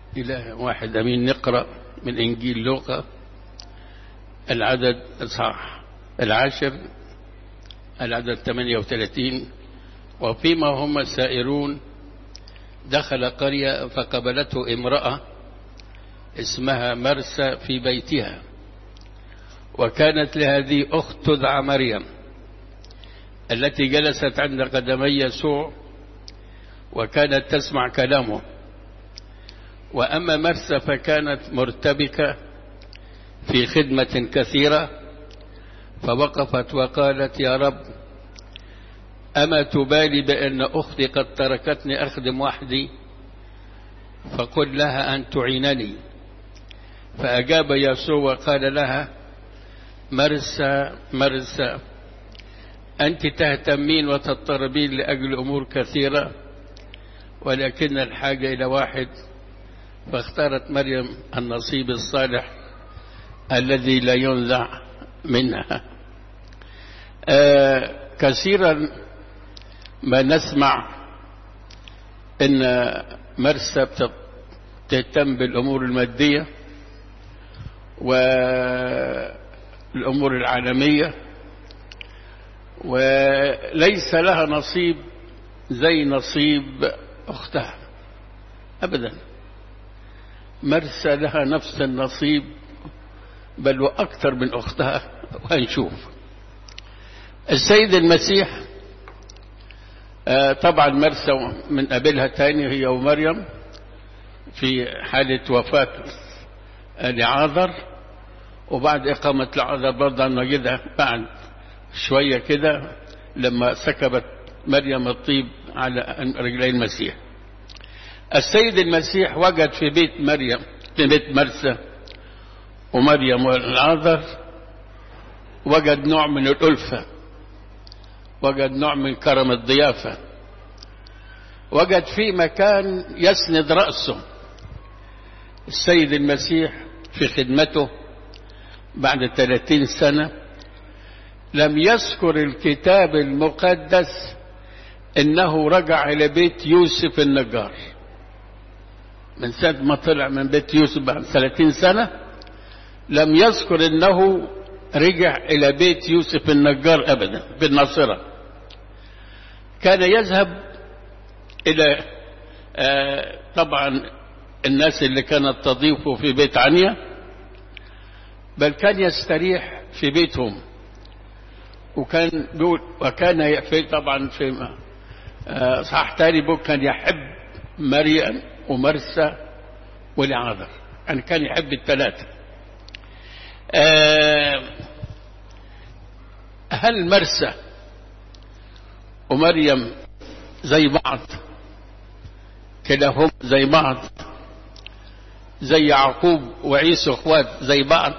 إله واحد أمين نقرأ من إنجيل لوقا العدد صح العاشر العدد 38 وفيما هم سائرون دخل قرية فقبلته امرأة اسمها مرسى في بيتها وكانت لهذه أخت تدعى مريم التي جلست عند قدمي يسوع وكانت تسمع كلامه وأما مرسى فكانت مرتبكة في خدمة كثيرة فوقفت وقالت يا رب أما تبالي بأن أختي قد تركتني أخدم وحدي فقل لها أن تعينني فأجاب يسوع وقال لها مرسى مرسى أنت تهتمين وتضطربين لأجل أمور كثيرة ولكن الحاجة إلى واحد فاختارت مريم النصيب الصالح الذي لا ينزع منها آه كثيرا ما نسمع ان مرسى تهتم بالامور الماديه والامور العالميه وليس لها نصيب زي نصيب اختها ابدا مرسى لها نفس النصيب بل واكثر من اختها وهنشوف السيد المسيح طبعا مرسى من قبلها تاني هي ومريم في حالة وفاة لعاذر وبعد إقامة لعاذر برضه نجدها بعد شوية كده لما سكبت مريم الطيب على رجلي المسيح السيد المسيح وجد في بيت مريم في بيت مرسى ومريم والعاذر وجد نوع من الألفة وجد نوع من كرم الضيافة وجد في مكان يسند رأسه السيد المسيح في خدمته بعد ثلاثين سنة لم يذكر الكتاب المقدس انه رجع الى بيت يوسف النجار من ساعة ما طلع من بيت يوسف بعد ثلاثين سنة لم يذكر انه رجع الى بيت يوسف النجار ابدا بالناصره كان يذهب إلى آه طبعا الناس اللي كانت تضيفه في بيت عنيا بل كان يستريح في بيتهم وكان بيقول وكان في طبعا في آه صح تاني بيقول كان يحب مريم ومرسى ولعاذر يعني كان يحب الثلاثة آه هل مرسى ومريم زي بعض كلاهم زي بعض زي يعقوب وعيسى اخوات زي بعض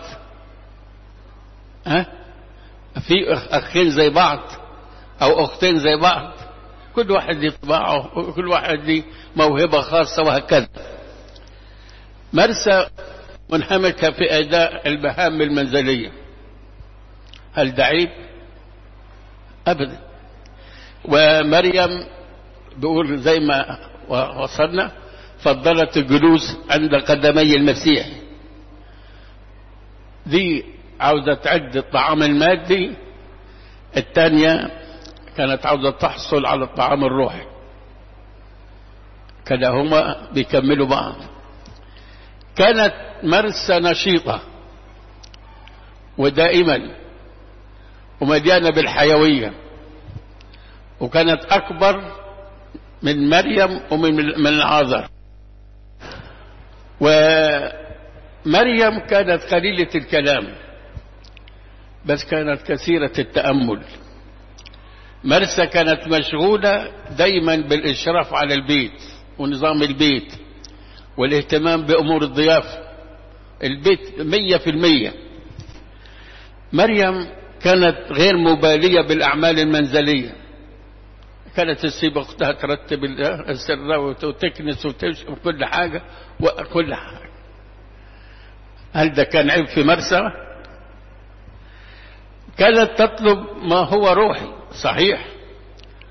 ها في اخين زي بعض او اختين زي بعض كل واحد ليه طباعه وكل واحد ليه موهبه خاصه وهكذا مرسى منهمكه في اداء المهام المنزليه هل ده عيب ابدا ومريم بيقول زي ما وصلنا فضلت الجلوس عند قدمي المسيح دي عاوزة تعد الطعام المادي الثانية كانت عاوزة تحصل على الطعام الروحي كلاهما بيكملوا بعض كانت مرسى نشيطة ودائما ومليانة بالحيوية وكانت أكبر من مريم ومن من العذر ومريم كانت قليلة الكلام بس كانت كثيرة التأمل مرسى كانت مشغولة دايما بالإشراف على البيت ونظام البيت والاهتمام بأمور الضيافة البيت مية في المية مريم كانت غير مبالية بالأعمال المنزلية كانت تسيب أختها ترتب السر وتكنس وتشرب كل حاجة وكل حاجة هل ده كان عيب في مرسى كانت تطلب ما هو روحي صحيح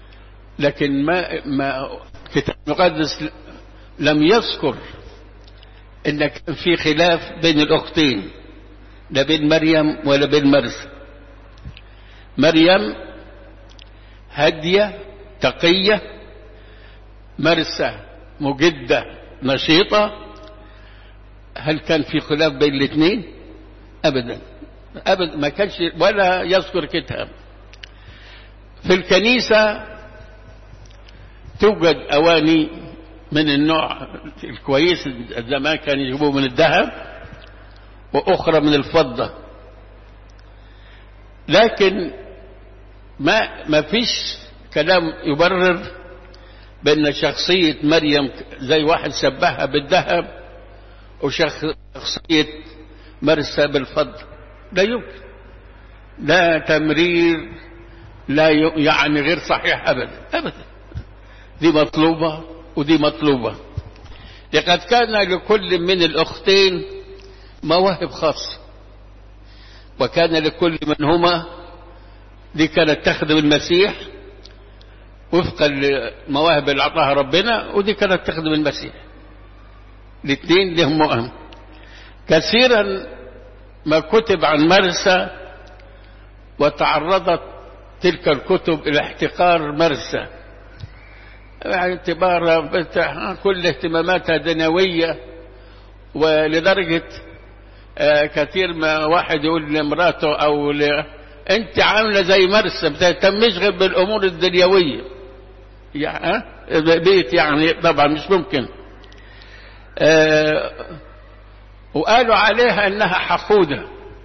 لكن ما ما الكتاب المقدس لم يذكر ان كان في خلاف بين الاختين لا بين مريم ولا بين مرسى مريم هادية تقية مرسى مجدة نشيطة هل كان في خلاف بين الاثنين ابدا ابدا ما كانش ولا يذكر كتاب في الكنيسة توجد اواني من النوع الكويس زمان كان يجيبوه من الذهب واخرى من الفضة لكن ما ما فيش كلام يبرر بان شخصية مريم زي واحد شبهها بالذهب وشخصية مرسى بالفضة لا يمكن لا تمرير لا يعني غير صحيح ابدا ابدا دي مطلوبة ودي مطلوبة لقد كان لكل من الاختين مواهب خاصة وكان لكل منهما دي كانت تخدم المسيح وفقا للمواهب اللي اعطاها ربنا ودي كانت تخدم المسيح الاثنين لهم مؤهم كثيرا ما كتب عن مرسى وتعرضت تلك الكتب الى احتقار مرسى اعتبار كل اهتماماتها دنيوية ولدرجة كثير ما واحد يقول لمراته او ل... انت عاملة زي مرسى بتهتمش غير بالامور الدنيوية يعني بيت يعني طبعا مش ممكن أه وقالوا عليها انها حقودة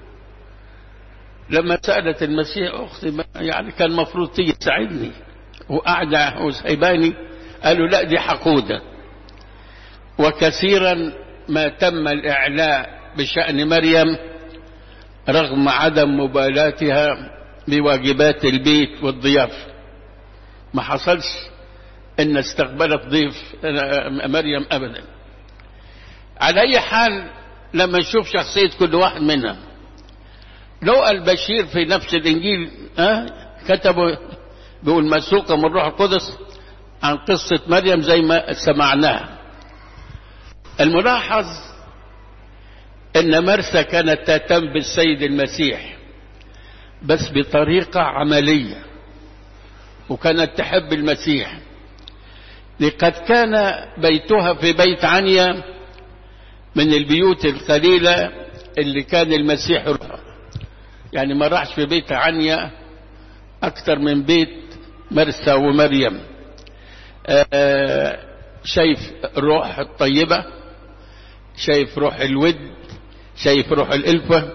لما سألت المسيح اختي يعني كان المفروض تيجي تساعدني وقاعدة وسايباني قالوا لا دي حقودة وكثيرا ما تم الاعلاء بشأن مريم رغم عدم مبالاتها بواجبات البيت والضيافة ما حصلش ان استقبلت ضيف مريم ابدا على اي حال لما نشوف شخصية كل واحد منها لو البشير في نفس الانجيل أه كتبوا بيقول مسوقة من روح القدس عن قصة مريم زي ما سمعناها الملاحظ ان مرسى كانت تهتم بالسيد المسيح بس بطريقة عملية وكانت تحب المسيح لقد كان بيتها في بيت عنيا من البيوت القليلة اللي كان المسيح يروحها يعني ما راحش في بيت عنيا أكثر من بيت مرسى ومريم آه شايف روح الطيبة شايف روح الود شايف روح الألفة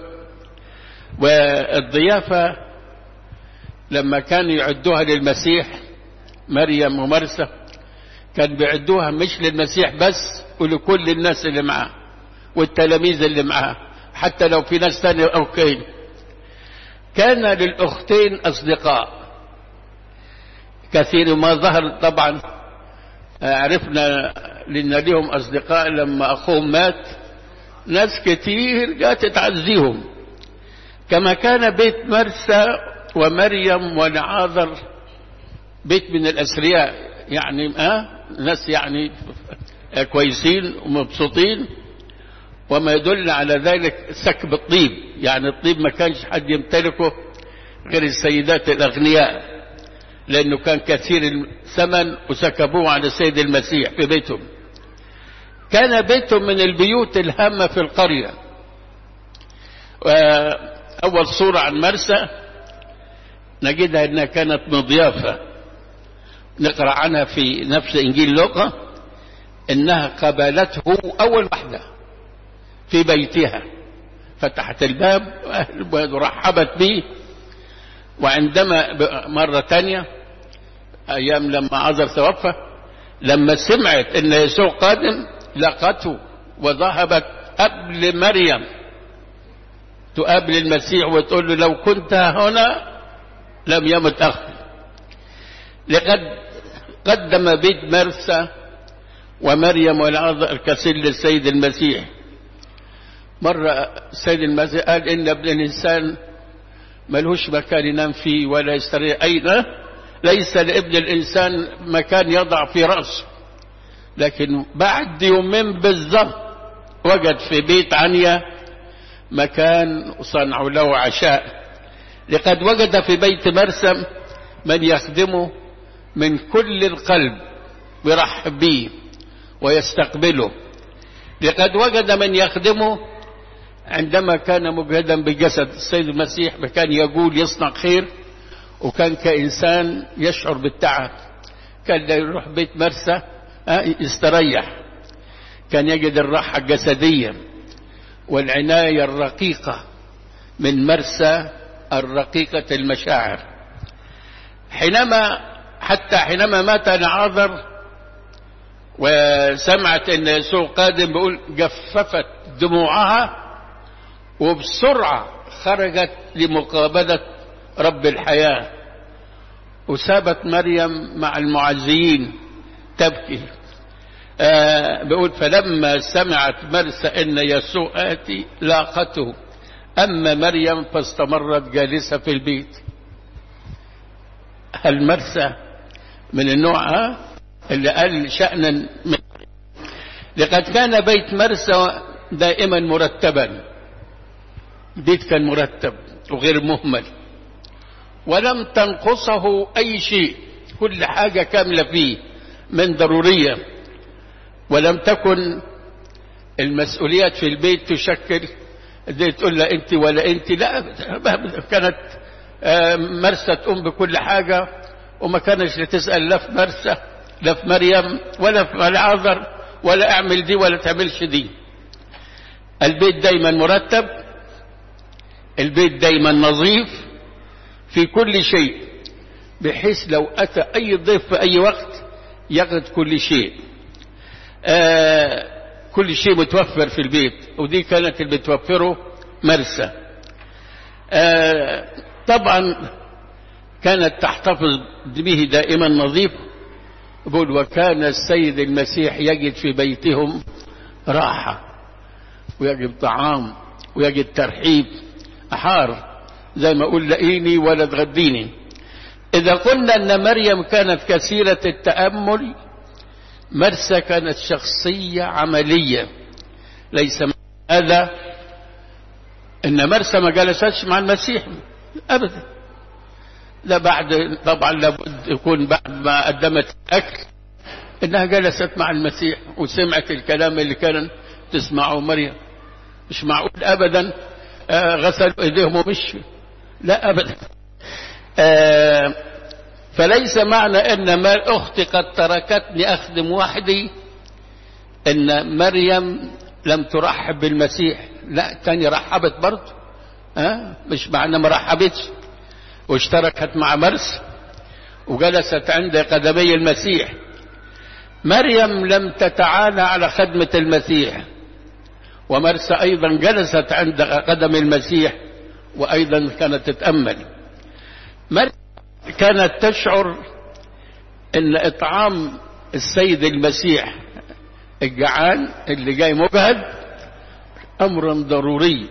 والضيافة لما كانوا يعدوها للمسيح مريم ومرسى كان بيعدوها مش للمسيح بس ولكل الناس اللي معاه والتلاميذ اللي معاه حتى لو في ناس تانية أوكي كان للأختين أصدقاء كثير ما ظهر طبعا عرفنا لأن لهم أصدقاء لما أخوهم مات ناس كتير جات تعزيهم كما كان بيت مرسى ومريم ونعاذر بيت من الأثرياء يعني آه ناس يعني كويسين ومبسوطين وما يدل على ذلك سكب الطيب يعني الطيب ما كانش حد يمتلكه غير السيدات الأغنياء لأنه كان كثير الثمن وسكبوه على السيد المسيح في بيتهم كان بيتهم من البيوت الهامة في القرية أول صورة عن مرسى نجدها أنها كانت مضيافة نقرأ عنها في نفس إنجيل لوقا إنها قبلته أول واحدة في بيتها فتحت الباب ورحبت به وعندما مرة تانية أيام لما عذر توفى لما سمعت إن يسوع قادم لقته وذهبت قبل مريم تقابل المسيح وتقول له لو كنت هنا لم يمت أخي لقد قدم بيت مرسى ومريم والعذر الكثير للسيد المسيح مرة السيد المسيح قال إن ابن الإنسان ملهوش مكان ينام فيه ولا يستريح أين ليس لابن الإنسان مكان يضع في رأسه لكن بعد يومين بالضبط وجد في بيت عنيا مكان صنعوا له عشاء لقد وجد في بيت مرسم من يخدمه من كل القلب يرحب به ويستقبله لقد وجد من يخدمه عندما كان مجهدا بجسد السيد المسيح كان يقول يصنع خير وكان كإنسان يشعر بالتعب كان يروح بيت مرسى يستريح كان يجد الراحة الجسدية والعناية الرقيقة من مرسى الرقيقة المشاعر حينما حتى حينما مات نعاذر وسمعت ان يسوع قادم بيقول جففت دموعها وبسرعة خرجت لمقابلة رب الحياة وسابت مريم مع المعزيين تبكي آه بيقول فلما سمعت مرسى ان يسوع آتي لاقته أما مريم فاستمرت جالسة في البيت هل مرسى من النوع اللي قال شأنا من لقد كان بيت مرسى دائما مرتبا بيت كان مرتب وغير مهمل ولم تنقصه أي شيء كل حاجة كاملة فيه من ضرورية ولم تكن المسؤوليات في البيت تشكل دي تقول لا انت ولا انت لا كانت مرسى تقوم بكل حاجة وما كانش تسأل لا في مرسى لا في مريم ولا في العذر ولا اعمل دي ولا تعملش دي البيت دايما مرتب البيت دايما نظيف في كل شيء بحيث لو أتى أي ضيف في أي وقت ياخذ كل شيء آه كل شيء متوفر في البيت ودي كانت اللي بتوفره مرسى آه طبعا كانت تحتفظ به دائما نظيف يقول وكان السيد المسيح يجد في بيتهم راحة ويجد طعام ويجد ترحيب أحار زي ما أقول لقيني ولا تغديني إذا قلنا أن مريم كانت كثيرة التأمل مرسى كانت شخصية عملية ليس هذا ان مرسى ما جلستش مع المسيح ابدا لا بعد طبعا لابد يكون بعد ما قدمت الاكل انها جلست مع المسيح وسمعت الكلام اللي كان تسمعه مريم مش معقول ابدا آه غسلوا ايديهم ومشوا لا ابدا آه فليس معنى ان ما اختي قد تركتني اخدم وحدي ان مريم لم ترحب بالمسيح لا تاني رحبت برضه ها مش معنى ما رحبتش واشتركت مع مرس وجلست عند قدمي المسيح مريم لم تتعالى على خدمة المسيح ومرسى أيضا جلست عند قدم المسيح وأيضا كانت تتأمل مريم كانت تشعر ان اطعام السيد المسيح الجعان اللي جاي مجهد امر ضروري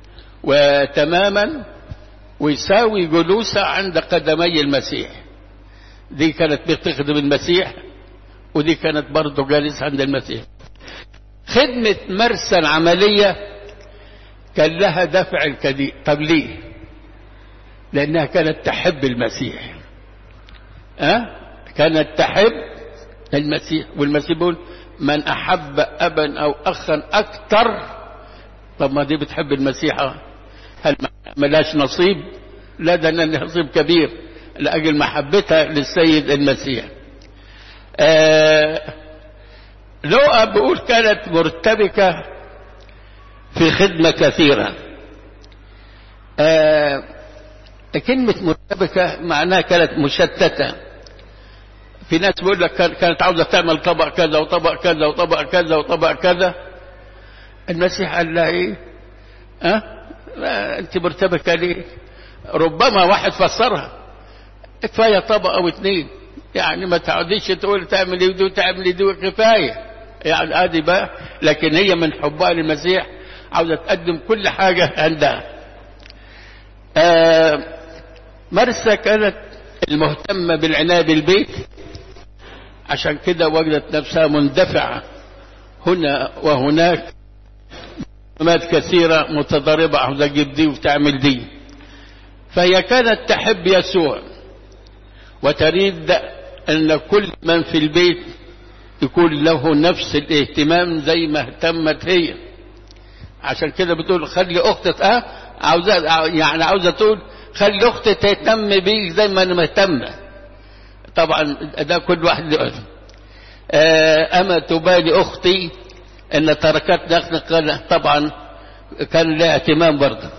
وتماما ويساوي جلوسه عند قدمي المسيح دي كانت بتخدم المسيح ودي كانت برضه جالسة عند المسيح خدمة مرسى العملية كان لها دفع الكبير طب ليه لأنها كانت تحب المسيح أه؟ كانت تحب المسيح والمسيح بيقول من أحب أبا أو أخا أكثر طب ما دي بتحب المسيح هل ملاش نصيب لا ده نصيب كبير لأجل محبتها للسيد المسيح آه لوقا بيقول كانت مرتبكة في خدمة كثيرة آه كلمة مرتبكة معناها كانت مشتتة في ناس بيقول لك كانت عاوزة تعمل طبق كذا وطبق كذا وطبق كذا وطبق كذا المسيح قال لها ايه ها أه؟ انت مرتبكة ليه ربما واحد فسرها كفاية طبق او اتنين يعني ما تعوديش تقول تعمل دي وتعمل دي كفاية يعني ادي بقى لكن هي من حبها للمسيح عاوزة تقدم كل حاجة عندها آه مرسى كانت المهتمة بالعناية بالبيت عشان كده وجدت نفسها مندفعة هنا وهناك اهتمامات كثيرة متضاربة عاوزة تجيب دي وتعمل دي فهي كانت تحب يسوع وتريد أن كل من في البيت يكون له نفس الاهتمام زي ما اهتمت هي عشان كده بتقول خلي أختك أه عاوزة يعني عاوزة تقول خلي أختي تهتم بيك زي ما أنا مهتمة طبعا ده كل واحد له أما تبالي أختي أن تركت دخل طبعا كان لها اهتمام برضه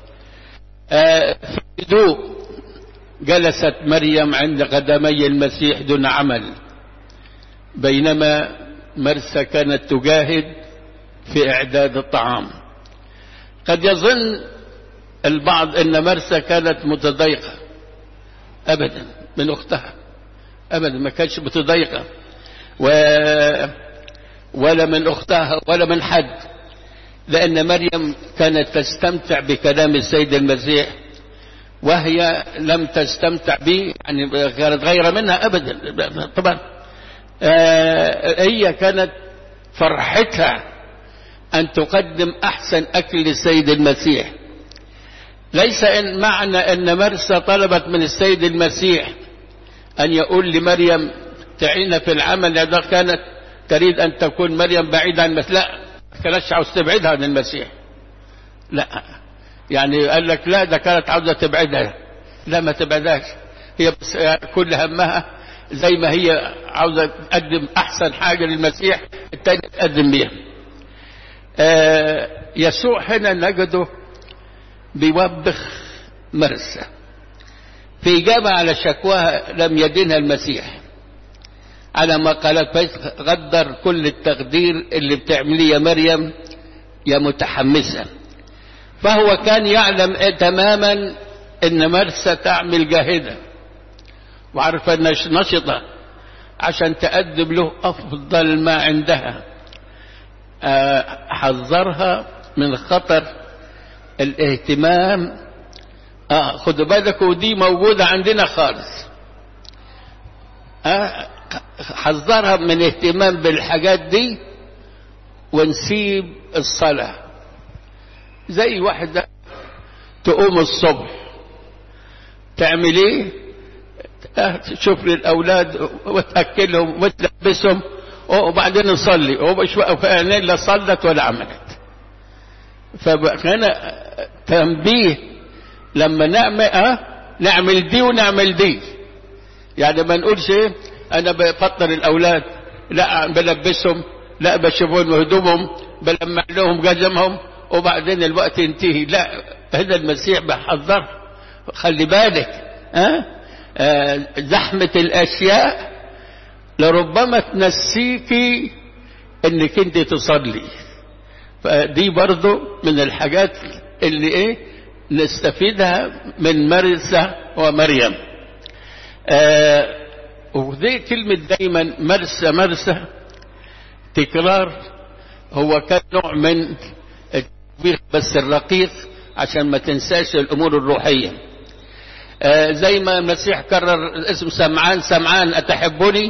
في هدوء جلست مريم عند قدمي المسيح دون عمل بينما مرسى كانت تجاهد في إعداد الطعام قد يظن البعض أن مرسى كانت متضايقة أبدا من أختها أبدا ما كانتش متضايقة و... ولا من أختها ولا من حد لأن مريم كانت تستمتع بكلام السيد المسيح وهي لم تستمتع به يعني كانت غير منها أبدا طبعا آه هي كانت فرحتها أن تقدم أحسن أكل للسيد المسيح ليس إن معنى أن مرسى طلبت من السيد المسيح أن يقول لمريم تعين في العمل ده كانت تريد أن تكون مريم بعيدة عن المسيح لا كانتش عاوز تبعدها عن المسيح لا يعني قال لك لا ده كانت عاوزة تبعدها لا ما تبعدهاش هي بس كل همها زي ما هي عاوزة تقدم أحسن حاجة للمسيح التاني تقدم بيها آه يسوع هنا نجده بيوبخ مرسى في إجابة على شكواها لم يدينها المسيح على ما قالت قدر كل التقدير اللي بتعمليه يا مريم يا متحمسة فهو كان يعلم تماما ان مرسى تعمل جاهدة وعرف ان نشطة عشان تقدم له افضل ما عندها حذرها من خطر الاهتمام اه خدوا بالك ودي موجودة عندنا خالص آه حذرها من اهتمام بالحاجات دي ونسيب الصلاة زي واحدة تقوم الصبح تعمل ايه تشوف للأولاد وتأكلهم وتلبسهم وبعدين نصلي ومش فعلا لا صلت ولا عملت فهنا تنبيه لما نعمل اه نعمل دي ونعمل دي يعني ما نقولش ايه انا بفطر الاولاد لا بلبسهم لا بشوفهم هدومهم بلمع لهم جزمهم وبعدين الوقت ينتهي لا هذا المسيح بحذر خلي بالك ها آه زحمة الاشياء لربما تنسيكي انك انت تصلي فدي برضو من الحاجات اللي ايه نستفيدها من مرسى ومريم آه ودي كلمة دايما مرسى مرسى تكرار هو كان نوع من التكبير بس الرقيق عشان ما تنساش الأمور الروحية آه زي ما المسيح كرر اسم سمعان سمعان أتحبني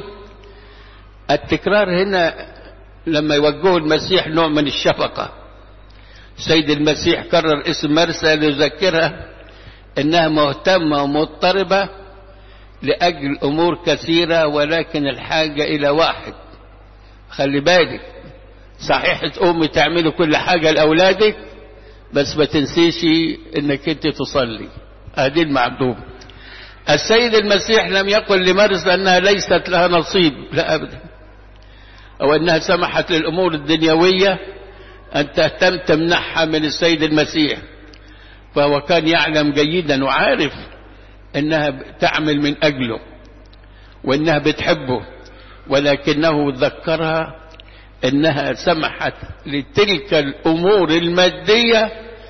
التكرار هنا لما يوجهه المسيح نوع من الشفقة سيد المسيح كرر اسم مرسى ليذكرها انها مهتمة ومضطربة لأجل أمور كثيرة ولكن الحاجة إلى واحد خلي بالك صحيح تقومي تعملي كل حاجة لأولادك بس ما تنسيش انك انت تصلي هذه المعدوم السيد المسيح لم يقل لمرسى انها ليست لها نصيب لا ابدا او انها سمحت للامور الدنيوية ان تهتم تمنحها من السيد المسيح فهو كان يعلم جيدا وعارف انها تعمل من اجله وانها بتحبه ولكنه ذكرها انها سمحت لتلك الامور المادية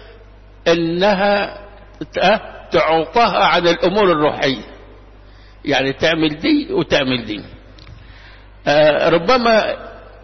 انها تعوقها عن الامور الروحية يعني تعمل دي وتعمل دي آه ربما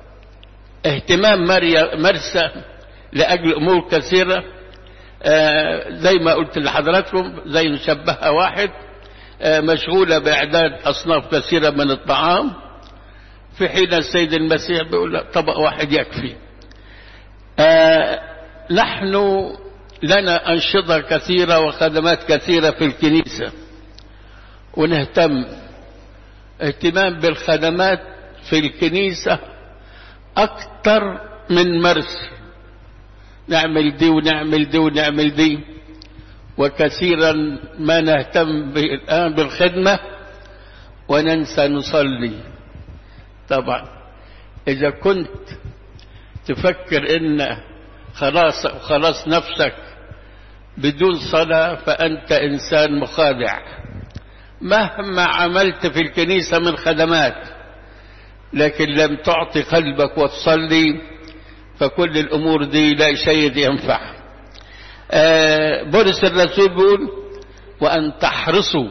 اهتمام مرسى لأجل أمور كثيرة آه زي ما قلت لحضراتكم زي نشبهها واحد آه مشغولة بإعداد أصناف كثيرة من الطعام في حين السيد المسيح بيقول طبق واحد يكفي نحن لنا أنشطة كثيرة وخدمات كثيرة في الكنيسة ونهتم اهتمام بالخدمات في الكنيسة أكثر من مرس نعمل دي ونعمل دي ونعمل دي وكثيرا ما نهتم الآن بالخدمة وننسى نصلي طبعا إذا كنت تفكر إن خلاص خلاص نفسك بدون صلاة فأنت إنسان مخادع مهما عملت في الكنيسة من خدمات لكن لم تعطي قلبك وتصلي فكل الأمور دي لا شيء ينفع آه بولس الرسول بيقول وأن تحرصوا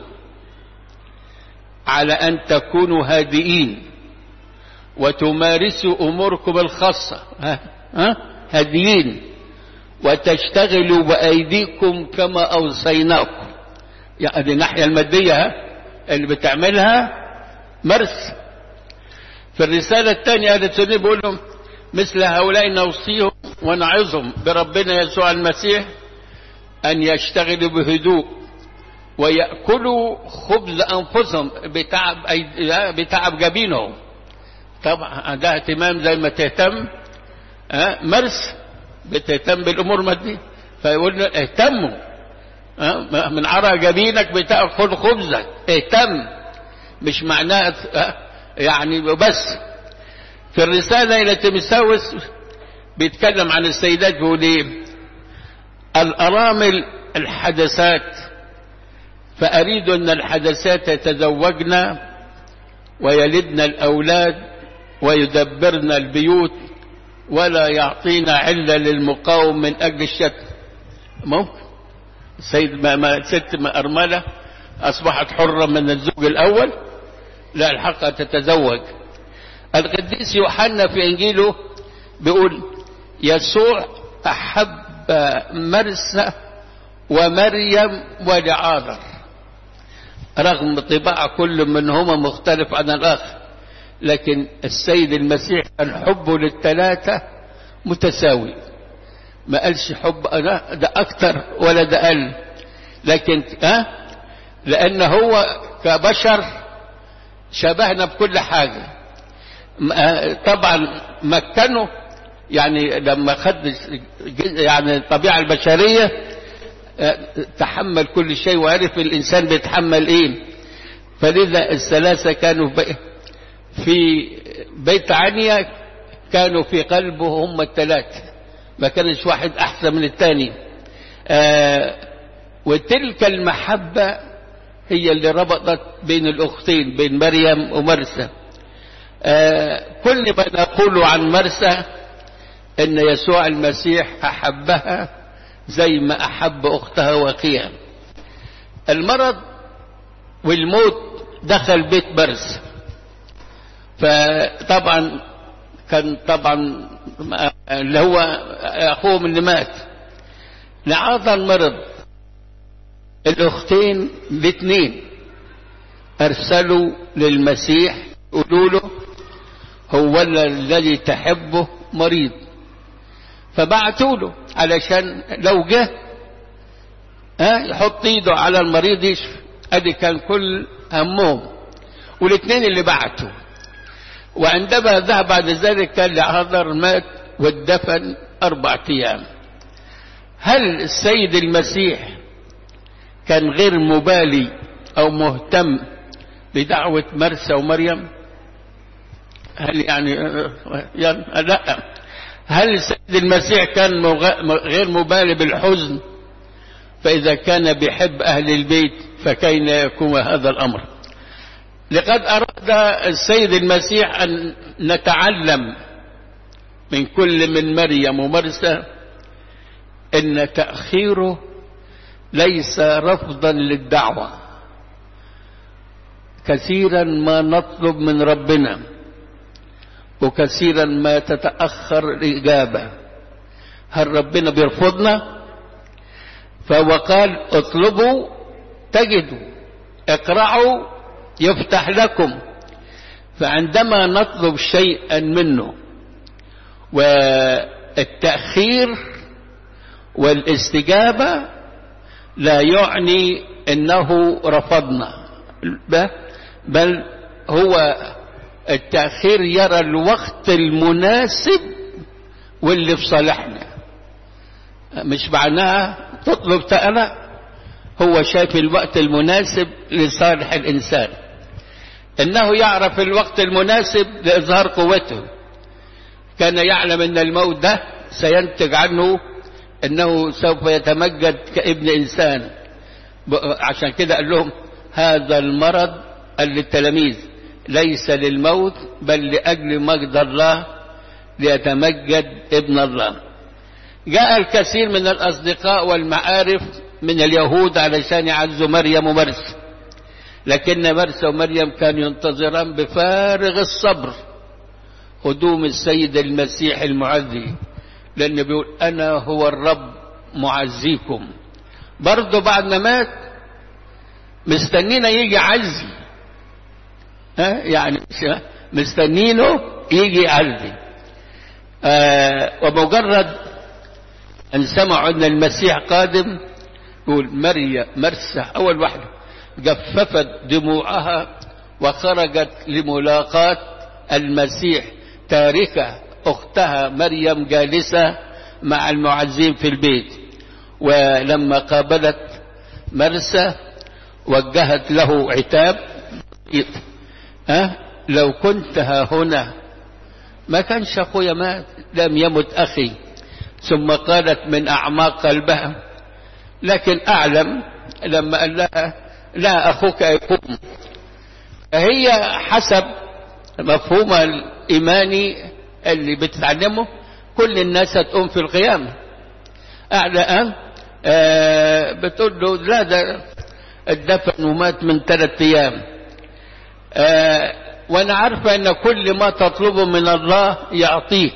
على أن تكونوا هادئين وتمارسوا أموركم الخاصة ها؟ ها؟ هادئين وتشتغلوا بأيديكم كما أوصيناكم يعني الناحية المادية اللي بتعملها مرس في الرسالة الثانية أهل السنة بيقول لهم مثل هؤلاء نوصيهم ونعظهم بربنا يسوع المسيح أن يشتغلوا بهدوء ويأكلوا خبز أنفسهم بتعب, بتعب جبينهم طبعا ده اهتمام زي ما تهتم أه؟ مرس بتهتم بالأمور المادية فيقول له اهتموا أه؟ من عرى جبينك بتأكل خبزك اهتم مش معناه أه؟ يعني بس في الرسالة إلى تيمساوس بيتكلم عن السيدات بيقول ايه الأرامل الحدثات فأريد أن الحدثات يتزوجن ويلدن الأولاد ويدبرن البيوت ولا يعطينا علة للمقاوم من أجل الشتم ممكن السيد ما, ما ست ما أرملة أصبحت حرة من الزوج الأول لا الحق تتزوج القديس يوحنا في إنجيله بيقول يسوع أحب مرسى ومريم ولعاذر رغم طباع كل منهما مختلف عن الآخر لكن السيد المسيح كان حبه للثلاثة متساوي ما قالش حب أنا ده أكتر ولا ده أقل لكن ها لأن هو كبشر شبهنا بكل حاجة طبعا مكنه يعني لما خد يعني الطبيعة البشرية تحمل كل شيء وعرف الإنسان بيتحمل إيه فلذا الثلاثة كانوا في بيت عنيا كانوا في قلبه هم الثلاثة ما كانش واحد أحسن من الثاني آه وتلك المحبة هي اللي ربطت بين الأختين بين مريم ومرسى آه كل ما نقول عن مرسى ان يسوع المسيح احبها زي ما احب اختها وقيها المرض والموت دخل بيت مرسى فطبعا كان طبعا اللي هو اخوه اللي مات لعاذ المرض الاختين الاثنين ارسلوا للمسيح يقولوا له هو الذي تحبه مريض فبعتوا له علشان لو جه ها يحط ايده على المريض يشفي ادي كان كل همهم والاثنين اللي بعتوا وعندما ذهب بعد ذلك كان لعذر مات والدفن أربعة أيام هل السيد المسيح كان غير مبالي أو مهتم بدعوة مرسى ومريم هل يعني, يعني لا هل السيد المسيح كان غير مبالي بالحزن فإذا كان بيحب أهل البيت فكين يكون هذا الأمر لقد أراد السيد المسيح أن نتعلم من كل من مريم ومرسى أن تأخيره ليس رفضا للدعوة كثيرا ما نطلب من ربنا وكثيرا ما تتأخر الإجابة هل ربنا بيرفضنا فهو قال اطلبوا تجدوا اقرعوا يفتح لكم فعندما نطلب شيئا منه والتأخير والاستجابة لا يعني انه رفضنا بل هو التأخير يرى الوقت المناسب واللي في صالحنا مش معناها تطلب تألى هو شايف الوقت المناسب لصالح الإنسان إنه يعرف الوقت المناسب لإظهار قوته كان يعلم أن الموت ده سينتج عنه أنه سوف يتمجد كابن إنسان عشان كده قال لهم هذا المرض للتلاميذ ليس للموت بل لأجل مجد الله ليتمجد ابن الله جاء الكثير من الأصدقاء والمعارف من اليهود علشان يعزوا مريم ومرسى لكن مرسى ومريم كانوا ينتظران بفارغ الصبر قدوم السيد المسيح المعزي لأنه بيقول أنا هو الرب معزيكم برضه بعد ما مات مستنينا يجي عزي ها يعني مستنينه يجي عزي آه ومجرد أن سمعوا أن المسيح قادم يقول مريم مرسى أول واحدة جففت دموعها وخرجت لملاقاة المسيح تاركة أختها مريم جالسة مع المعزين في البيت ولما قابلت مرسى وجهت له عتاب أه؟ لو كنت ها هنا ما كانش أخويا مات لم يمت أخي ثم قالت من أعماق قلبها لكن أعلم لما قال لها لا أخوك يقوم فهي حسب مفهومها الإيماني اللي بتتعلمه كل الناس هتقوم في القيامة أعلى آه بتقول له لا ده الدفن ومات من ثلاثة أيام آه وأنا عارفة أن كل ما تطلبه من الله يعطيك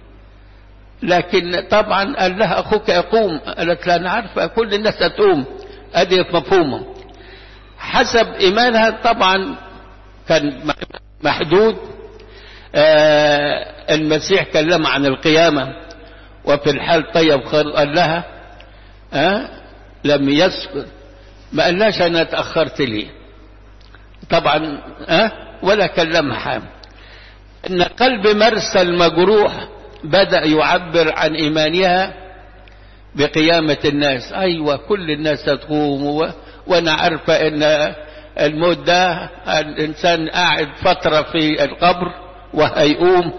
لكن طبعا قال لها أخوك يقوم قالت لا أنا عارفة كل الناس هتقوم أدي مفهومه حسب إيمانها طبعا كان محدود آه المسيح كلم عن القيامة وفي الحال طيب خير قال لها آه لم يسكت ما قالهاش أنا تأخرت لي طبعا آه ولا كلمها إن قلب مرسى المجروح بدأ يعبر عن إيمانها بقيامة الناس أيوة كل الناس تقوم و... وأنا عارفة أن الموت ده الإنسان قاعد فترة في القبر وهيقوم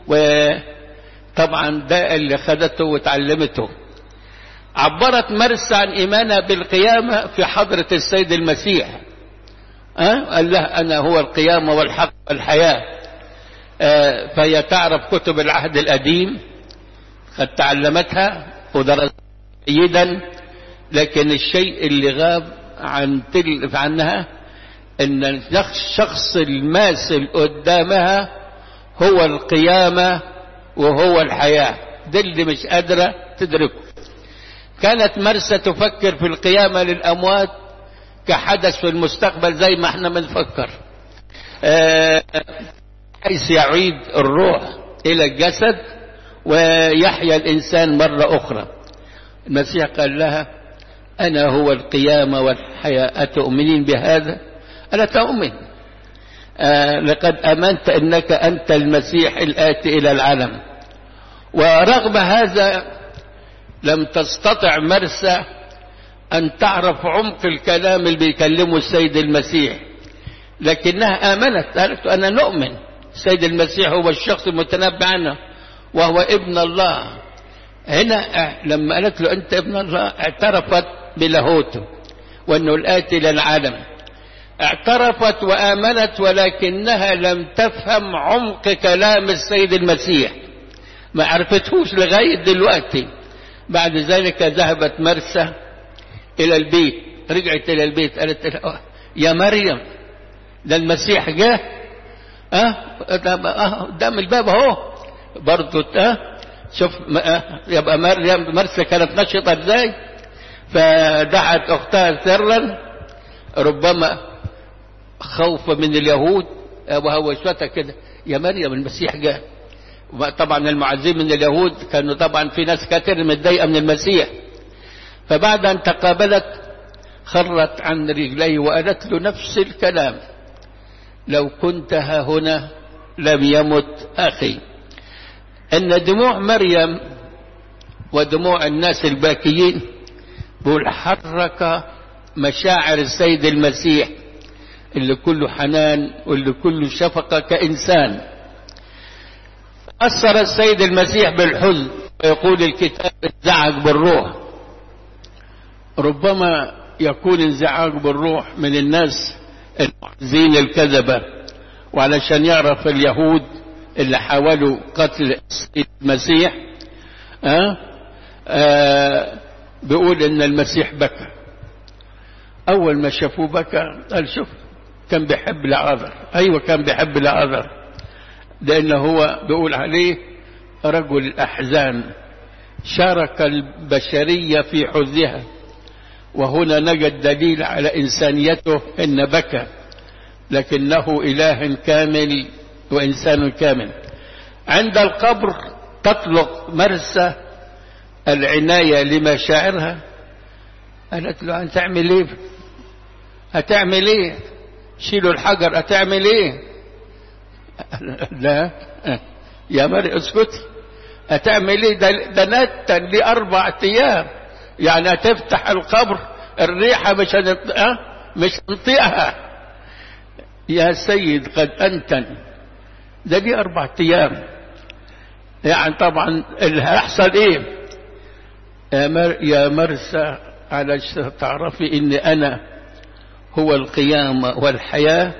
وطبعا ده اللي خدته وتعلمته عبرت مرسى عن إيمانها بالقيامة في حضرة السيد المسيح أه؟ قال لها أنا هو القيامة والحق والحياة أه فهي تعرف كتب العهد القديم قد تعلمتها ودرست جيدا لكن الشيء اللي غاب عن تل عنها ان الشخص الماسل قدامها هو القيامة وهو الحياة ده اللي مش قادرة تدركه كانت مرسى تفكر في القيامة للأموات كحدث في المستقبل زي ما احنا بنفكر آه حيث يعيد الروح إلى الجسد ويحيا الإنسان مرة أخرى المسيح قال لها أنا هو القيامة والحياة أتؤمنين بهذا ألا تؤمن آه لقد أمنت أنك أنت المسيح الآتي إلى العالم ورغم هذا لم تستطع مرسى أن تعرف عمق الكلام اللي بيكلمه السيد المسيح لكنها آمنت قالت أنا نؤمن السيد المسيح هو الشخص المتنبع عنه وهو ابن الله هنا لما قالت له أنت ابن الله اعترفت بلاهوته وأنه الآتي للعالم اعترفت وآمنت ولكنها لم تفهم عمق كلام السيد المسيح ما عرفتهوش لغاية دلوقتي بعد ذلك ذهبت مرسى إلى البيت رجعت إلى البيت قالت له يا مريم ده المسيح جه اه قدام الباب اهو برضه اه شوف اه يبقى مريم مرسى كانت نشطه ازاي فدعت اختها سرا ربما خوفا من اليهود وهوشتها كده يا مريم المسيح جه طبعا المعزين من اليهود كانوا طبعا في ناس كتير متضايقه من المسيح فبعد أن تقابلت خرت عن رجليه وقالت له نفس الكلام لو كنت ها هنا لم يمت أخي أن دموع مريم ودموع الناس الباكيين بقول حرك مشاعر السيد المسيح اللي كله حنان واللي كله شفقة كإنسان أثر السيد المسيح بالحزن ويقول الكتاب انزعج بالروح ربما يكون انزعاج بالروح من الناس المحزين الكذبة وعلشان يعرف اليهود اللي حاولوا قتل المسيح أه؟ أه بيقول ان المسيح بكى اول ما شافوه بكى قال شوف كان بيحب لعاذر ايوه كان بيحب لعاذر لان هو بيقول عليه رجل الاحزان شارك البشريه في حزنها وهنا نجد دليل على انسانيته ان بكى لكنه اله كامل وانسان كامل عند القبر تطلق مرسى العنايه لمشاعرها قالت له هتعمل ايه هتعمل ايه شيلوا الحجر هتعمل ايه لا يا مري اسكتي هتعمل ايه ده, ده نتن لي اربع ايام يعني هتفتح القبر الريحه مش هنط... أه؟ مش هنطيقها يا سيد قد انتن ده دي اربع ايام يعني طبعا اللي هيحصل ايه يا, مر... يا مرسى علشان تعرفي ان انا هو القيامة والحياة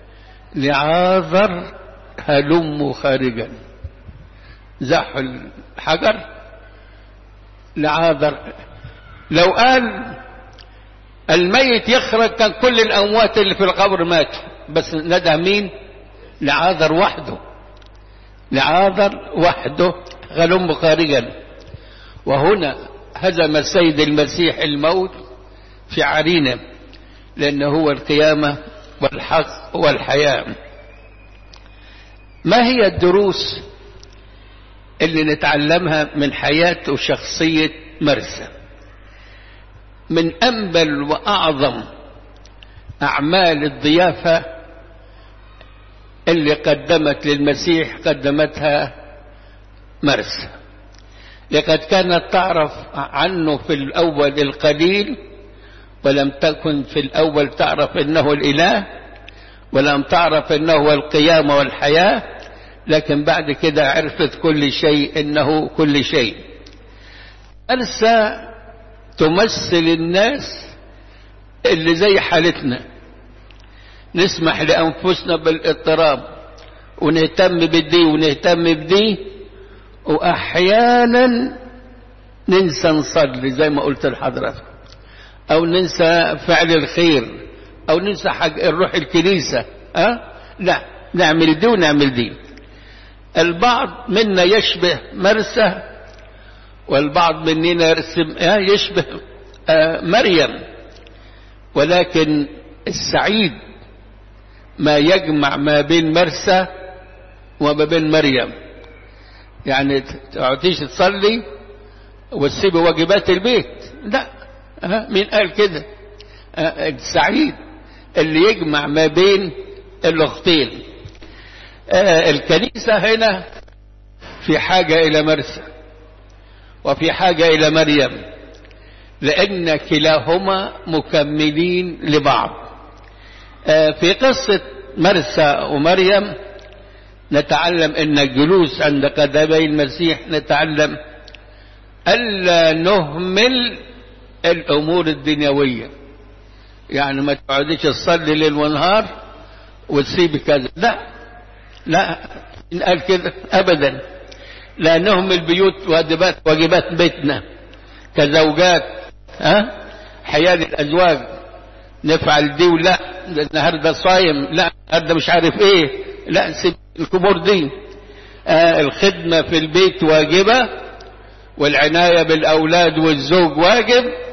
لعاذر هلم خارجا زح الحجر لعاذر لو قال الميت يخرج كان كل الأموات اللي في القبر ماتوا بس ندى مين لعاذر وحده لعاذر وحده هلم خارجا وهنا هزم السيد المسيح الموت في عرينه لأنه هو القيامة والحق والحياة ما هي الدروس اللي نتعلمها من حياة وشخصية مرسى من أنبل وأعظم أعمال الضيافة اللي قدمت للمسيح قدمتها مرسى لقد كانت تعرف عنه في الأول القليل ولم تكن في الأول تعرف أنه الإله ولم تعرف أنه هو القيامة والحياة لكن بعد كده عرفت كل شيء أنه كل شيء أرسى تمثل الناس اللي زي حالتنا نسمح لأنفسنا بالاضطراب ونهتم بدي ونهتم بدي وأحيانا ننسى نصلي زي ما قلت لحضرتك أو ننسى فعل الخير أو ننسى حاجة نروح الكنيسة أه؟ لا نعمل دي ونعمل دي البعض منا يشبه مرسى والبعض مننا يرسم أه يشبه أه مريم ولكن السعيد ما يجمع ما بين مرسى وما بين مريم يعني تقعديش تصلي وتسيبي واجبات البيت لا أه مين قال كده أه السعيد اللي يجمع ما بين الاختين أه الكنيسة هنا في حاجة إلى مرسى وفي حاجة إلى مريم لأن كلاهما مكملين لبعض في قصة مرسى ومريم نتعلم أن الجلوس عند قدمي المسيح نتعلم ألا نهمل الأمور الدنيوية يعني ما تقعديش تصلي ليل ونهار وتسيبي كذا لا لا إن قال كده أبدا لا نهمل بيوت واجبات واجبات بيتنا كزوجات ها حياة الأزواج نفعل دي ولا النهارده صايم لا النهارده مش عارف ايه لا سيب الكبور دي آه الخدمة في البيت واجبة والعناية بالأولاد والزوج واجب